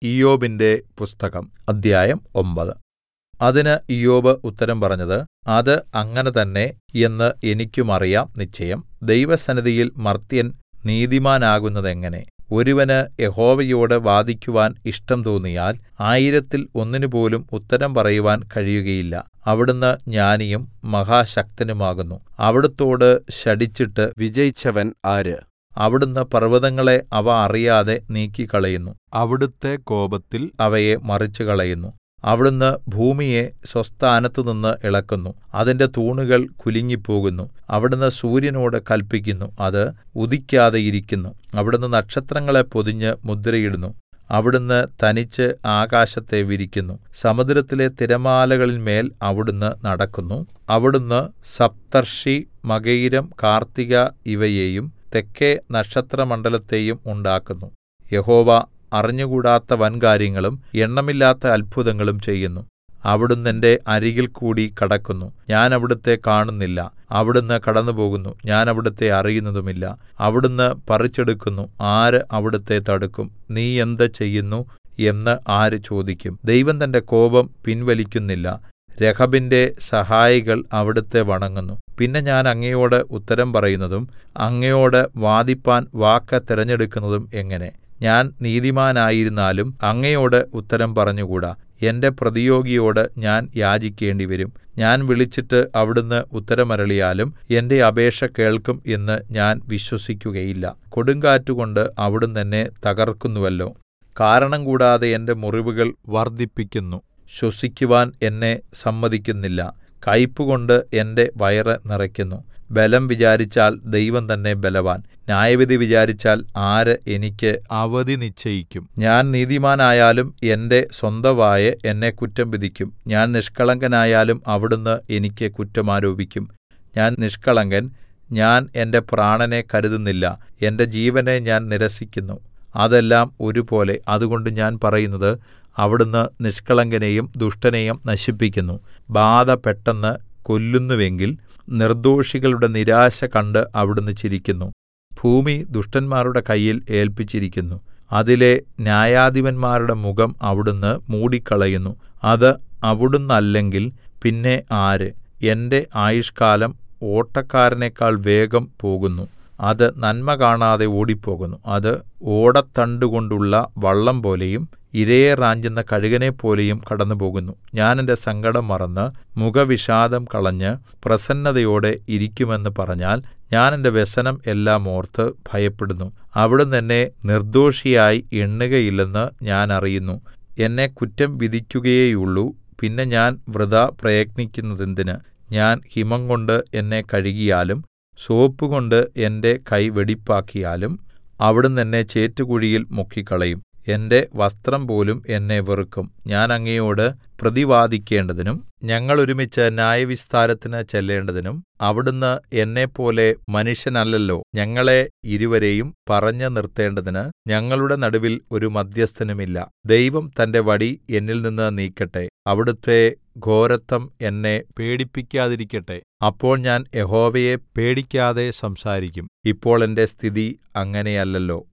ഇയ്യോബിന്റെ പുസ്തകം അദ്ധ്യായം ഒമ്പത് അതിന് ഇയ്യോബ് ഉത്തരം പറഞ്ഞത് അത് അങ്ങനെ തന്നെ എന്ന് എനിക്കും അറിയാം നിശ്ചയം ദൈവസന്നിധിയിൽ മർത്യൻ നീതിമാനാകുന്നതെങ്ങനെ ഒരുവന് യഹോവയോട് വാദിക്കുവാൻ ഇഷ്ടം തോന്നിയാൽ ആയിരത്തിൽ ഒന്നിനുപോലും ഉത്തരം പറയുവാൻ കഴിയുകയില്ല അവിടുന്ന് ജ്ഞാനിയും മഹാശക്തനുമാകുന്നു അവിടുത്തോട് ശഠിച്ചിട്ട് വിജയിച്ചവൻ ആര് അവിടുന്ന് പർവ്വതങ്ങളെ അവ അറിയാതെ നീക്കിക്കളയുന്നു അവിടുത്തെ കോപത്തിൽ അവയെ മറിച്ചുകളയുന്നു അവിടുന്ന് ഭൂമിയെ സ്വസ്ഥാനത്തുനിന്ന് ഇളക്കുന്നു അതിന്റെ തൂണുകൾ കുലുങ്ങിപ്പോകുന്നു അവിടുന്ന് സൂര്യനോട് കല്പിക്കുന്നു അത് ഉദിക്കാതെ ഇരിക്കുന്നു അവിടുന്ന് നക്ഷത്രങ്ങളെ പൊതിഞ്ഞ് മുദ്രയിടുന്നു അവിടുന്ന് തനിച്ച് ആകാശത്തെ വിരിക്കുന്നു സമുദ്രത്തിലെ തിരമാലകളിന്മേൽ അവിടുന്ന് നടക്കുന്നു അവിടുന്ന് സപ്തർഷി മകയിരം കാർത്തിക ഇവയെയും തെക്കെ നക്ഷത്രമണ്ഡലത്തെയും ഉണ്ടാക്കുന്നു യഹോവ അറിഞ്ഞുകൂടാത്ത വൻകാര്യങ്ങളും എണ്ണമില്ലാത്ത അത്ഭുതങ്ങളും ചെയ്യുന്നു അവിടുന്ന് എന്റെ അരികിൽ കൂടി കടക്കുന്നു ഞാൻ അവിടുത്തെ കാണുന്നില്ല അവിടുന്ന് കടന്നുപോകുന്നു ഞാൻ അവിടുത്തെ അറിയുന്നതുമില്ല അവിടുന്ന് പറിച്ചെടുക്കുന്നു ആര് അവിടുത്തെ തടുക്കും നീ എന്ത് ചെയ്യുന്നു എന്ന് ആര് ചോദിക്കും ദൈവം തന്റെ കോപം പിൻവലിക്കുന്നില്ല രഹബിന്റെ സഹായികൾ അവിടുത്തെ വണങ്ങുന്നു പിന്നെ ഞാൻ അങ്ങയോട് ഉത്തരം പറയുന്നതും അങ്ങയോട് വാദിപ്പാൻ വാക്ക് തിരഞ്ഞെടുക്കുന്നതും എങ്ങനെ ഞാൻ നീതിമാനായിരുന്നാലും അങ്ങയോട് ഉത്തരം പറഞ്ഞുകൂടാ എന്റെ പ്രതിയോഗിയോട് ഞാൻ യാചിക്കേണ്ടിവരും ഞാൻ വിളിച്ചിട്ട് അവിടുന്ന് ഉത്തരമരളിയാലും എന്റെ അപേക്ഷ കേൾക്കും എന്ന് ഞാൻ വിശ്വസിക്കുകയില്ല കൊടുങ്കാറ്റുകൊണ്ട് അവിടുന്ന് എന്നെ തകർക്കുന്നുവല്ലോ കാരണം കൂടാതെ എന്റെ മുറിവുകൾ വർദ്ധിപ്പിക്കുന്നു ശ്വസിക്കുവാൻ എന്നെ സമ്മതിക്കുന്നില്ല കയ്പുകൊണ്ട് എന്റെ വയറ് നിറയ്ക്കുന്നു ബലം വിചാരിച്ചാൽ ദൈവം തന്നെ ബലവാൻ ന്യായവിധി വിചാരിച്ചാൽ ആര് എനിക്ക് അവധി നിശ്ചയിക്കും ഞാൻ നീതിമാനായാലും എന്റെ സ്വന്തവായ് എന്നെ കുറ്റം വിധിക്കും ഞാൻ നിഷ്കളങ്കനായാലും അവിടുന്ന് എനിക്ക് കുറ്റം ആരോപിക്കും ഞാൻ നിഷ്കളങ്കൻ ഞാൻ എന്റെ പ്രാണനെ കരുതുന്നില്ല എന്റെ ജീവനെ ഞാൻ നിരസിക്കുന്നു അതെല്ലാം ഒരുപോലെ അതുകൊണ്ട് ഞാൻ പറയുന്നത് അവിടുന്ന് നിഷ്കളങ്കനെയും ദുഷ്ടനെയും നശിപ്പിക്കുന്നു ബാധ പെട്ടെന്ന് കൊല്ലുന്നുവെങ്കിൽ നിർദ്ദോഷികളുടെ നിരാശ കണ്ട് അവിടുന്ന് ചിരിക്കുന്നു ഭൂമി ദുഷ്ടന്മാരുടെ കയ്യിൽ ഏല്പിച്ചിരിക്കുന്നു അതിലെ ന്യായാധിപന്മാരുടെ മുഖം അവിടുന്ന് മൂടിക്കളയുന്നു അത് അവിടുന്നല്ലെങ്കിൽ പിന്നെ ആര് എന്റെ ആയുഷ്കാലം ഓട്ടക്കാരനേക്കാൾ വേഗം പോകുന്നു അത് നന്മ കാണാതെ ഓടിപ്പോകുന്നു അത് ഓടത്തണ്ടുകൊണ്ടുള്ള വള്ളം പോലെയും ഇരയെ റാഞ്ചുന്ന കഴുകനെപ്പോലെയും കടന്നുപോകുന്നു ഞാൻ എന്റെ സങ്കടം മറന്ന് മുഖവിഷാദം കളഞ്ഞ് പ്രസന്നതയോടെ ഇരിക്കുമെന്ന് പറഞ്ഞാൽ ഞാൻ എന്റെ വ്യസനം എല്ലാം ഓർത്ത് ഭയപ്പെടുന്നു അവിടുന്ന് എന്നെ നിർദ്ദോഷിയായി എണ്ണുകയില്ലെന്ന് ഞാൻ അറിയുന്നു എന്നെ കുറ്റം വിധിക്കുകയേയുള്ളൂ പിന്നെ ഞാൻ വൃഥാ പ്രയത്നിക്കുന്നതെന്തിന് ഞാൻ ഹിമം കൊണ്ട് എന്നെ കഴുകിയാലും സോപ്പുകൊണ്ട് എന്റെ കൈ വെടിപ്പാക്കിയാലും അവിടുന്ന് എന്നെ ചേറ്റുകുഴിയിൽ മുക്കിക്കളയും എന്റെ വസ്ത്രം പോലും എന്നെ വെറുക്കും ഞാൻ അങ്ങയോട് പ്രതിവാദിക്കേണ്ടതിനും ഞങ്ങൾ ഒരുമിച്ച് ന്യായവിസ്താരത്തിന് ചെല്ലേണ്ടതിനും അവിടുന്ന് എന്നെപ്പോലെ മനുഷ്യനല്ലല്ലോ ഞങ്ങളെ ഇരുവരെയും പറഞ്ഞു നിർത്തേണ്ടതിന് ഞങ്ങളുടെ നടുവിൽ ഒരു മദ്ധ്യസ്ഥനുമില്ല ദൈവം തന്റെ വടി എന്നിൽ നിന്ന് നീക്കട്ടെ അവിടുത്തെ ഘോരത്വം എന്നെ പേടിപ്പിക്കാതിരിക്കട്ടെ അപ്പോൾ ഞാൻ യഹോവയെ പേടിക്കാതെ സംസാരിക്കും ഇപ്പോൾ എന്റെ സ്ഥിതി അങ്ങനെയല്ലല്ലോ